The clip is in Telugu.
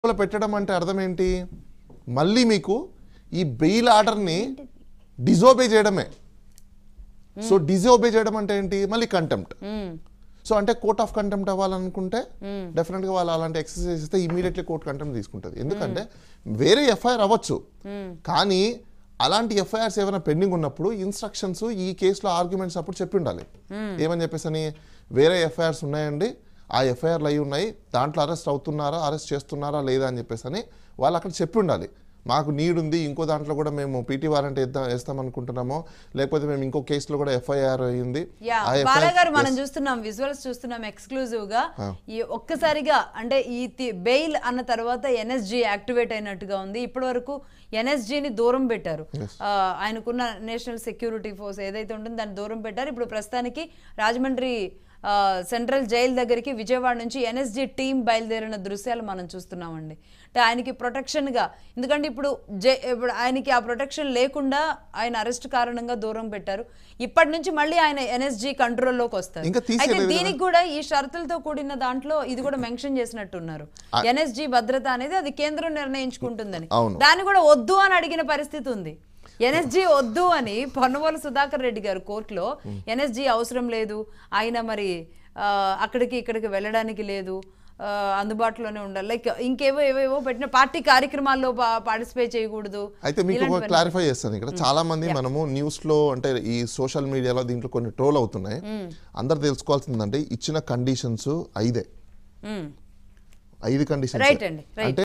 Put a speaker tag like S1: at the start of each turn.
S1: లో పెట్టడం అంటే అర్థం ఏంటి మళ్ళీ మీకు ఈ బెయిల్ ఆర్డర్ని డిజోబే చేయడమే సో డిజోబే చేయడం అంటే ఏంటి మళ్ళీ కంటెంప్ట్
S2: మ్మ్.
S1: సో అంటే కోర్ట్ ఆఫ్ కంటెంప్ట్ అవ్వాలనుకుంటే డెఫినెట్గా వాళ్ళు అలాంటి ఎక్సర్సైజ్ ఇస్తే ఇమీడియట్లీ కోర్ట్ కంటెంప్ట్ తీసుకుంటుంది ఎందుకంటే వేరే ఎఫ్ఐఆర్ అవ్వచ్చు కానీ అలాంటి ఎఫ్ఐఆర్స్ ఏమైనా పెండింగ్ ఉన్నప్పుడు ఇన్స్ట్రక్షన్స్ ఈ కేసులో ఆర్గ్యుమెంట్స్ అప్పుడు చెప్పి ఉండాలి ఏమని చెప్పేసి అని వేరే ఎఫ్ఐఆర్స్ ఉన్నాయండి ఆ ఎఫ్ఐఆర్లు అయి ఉన్నాయి దాంట్లో అరెస్ట్ అవుతున్నారా అరెస్ట్ చేస్తున్నారా లేదా అని చెప్పేసి అని వాళ్ళు అక్కడ చెప్పి ఉండాలి మాకు నీడ్ ఉంది ఇంకో దాంట్లో కూడా మేము పీటీ వారెంట్ వేద్దాం వేస్తాం అనుకుంటున్నామో లేకపోతే మేము ఇంకో కేసులో కూడా ఎఫ్ఐఆర్ అయింది
S2: యా
S1: ఆ
S2: బాలా
S1: FIR
S2: గారు మనం చూస్తున్నాం విజువల్స్ చూస్తున్నాం ఎక్స్క్లూజివ్ గా ఈ ఒక్కసారిగా అంటే ఈ బెయిల్ అన్న తర్వాత ఎన్ఎస్జి యాక్టివేట్ అయినట్టుగా ఉంది ఇప్పటి వరకు ని దూరం పెట్టారు ఆ, ఆయనకున్న నేషనల్ సెక్యూరిటీ ఫోర్స్ ఏదైతే ఉంటుందో దాన్ని దూరం పెట్టారు ఇప్పుడు ప్రస్తుతానికి రాజమండ్రి ఆ, సెంట్రల్ జైలు దగ్గరికి విజయవాడ నుంచి ఎన్ఎస్జి టీం బయలుదేరిన దృశ్యాలు మనం చూస్తున్నామండి అంటే ఆయనకి ప్రొటెక్షన్గా ఎందుకంటే ఇప్పుడు జై ఇప్పుడు ఆయనకి ఆ ప్రొటెక్షన్ లేకుండా ఆయన అరెస్ట్ కారణంగా దూరం పెట్టారు ఇప్పటి నుంచి మళ్ళీ ఆయన ఎన్ఎస్జి కంట్రోల్లోకి వస్తారు
S1: ఇంకా
S2: అయితే
S1: తీసేయలేదు కదా.
S2: దీనికి కూడా ఈ షరతులతో కూడిన దాంట్లో ఇది కూడా మెన్షన్ చేసినట్టున్నారు ఎన్ఎస్జి భద్రత అనేది అది కేంద్రం నిర్ణయించుకుంటుందని
S1: అవును.
S2: దాన్ని కూడా వద్దు అని అడిగిన పరిస్థితి ఉంది ఎన్ఎస్జి వద్దు అని పొన్నవోలు సుధాకర్ రెడ్డి గారు కోర్టులో ఎన్ఎస్జి అవసరం లేదు ఆయన మరి ఆ, అక్కడికి ఇక్కడికి వెళ్ళడానికి లేదు ఆ, అందుబాటులోనే ఉండాలి లైక్ ఇంకేవో ఏవేవో పెట్టిన పార్టీ కార్యక్రమాల్లో పార్టిసిపేట్ చేయకూడదు
S1: అయితే మీకు ఒక
S2: ఇలాంటివన్నీ.
S1: క్లారిఫై చేస్తాను ఇక్కడ చాలా మంది మనము న్యూస్ లో అంటే ఈ సోషల్ మీడియాలో దీంట్లో కొన్ని ట్రోల్ అవుతున్నాయి అందరు తెలుసుకోవాల్సిందంటే ఇచ్చిన కండిషన్స్ ఐదే
S2: మ్మ్.
S1: ఐదు కండిషన్స్
S2: Right అండి, right.
S1: అంటే